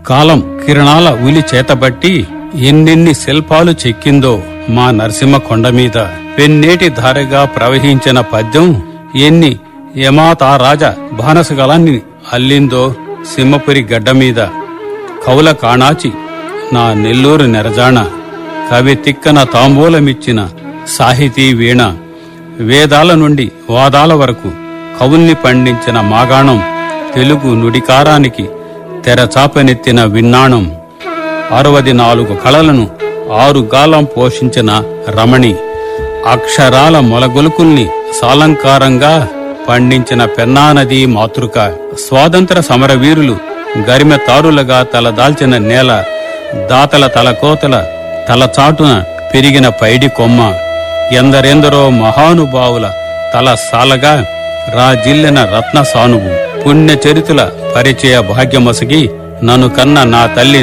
కాలం కిరణాల ఉలి చేతబట్టి ఎన్నెన్ని శిల్పాలు చెక్కిందో మా నరసింహ కొండ మీద పెన్నేటి ధారగా ప్రవహించిన పద్యం ఎన్ని యమాతారాజ బానసగలాన్ని అల్లిందో సింహపురి గడ్డ మీద కౌల కాణాచి నా నెల్లూరు నెరజాణ కవి తిక్కన తాంబూలమిచ్చిన సాహితీ వీణ వేదాల నుండి వాదాల వరకు కవుల్ని పండించిన మాగాణం తెలుగు నుడికారానికి తెరచాపనెత్తిన విన్నాణం అరవది నాలుగు కళలను ఆరు గాలం పోషించిన రమణి అక్షరాల మొలగొలుకుల్ని సాలంకారంగా పండించిన పెన్నానది మాతృక స్వాతంత్ర సమరవీరులు గరిమె తారులుగా తలదాల్చిన నేల దాతల తలకోతల తలచాటున పెరిగిన పైడి కొమ్మ ఎందరెందరో మహానుభావుల తల సాలగా రాజిల్లిన రత్న సానువు పుణ్య చరితుల పరిచయ భాగ్యమసగి నన్ను కన్న నా తల్లి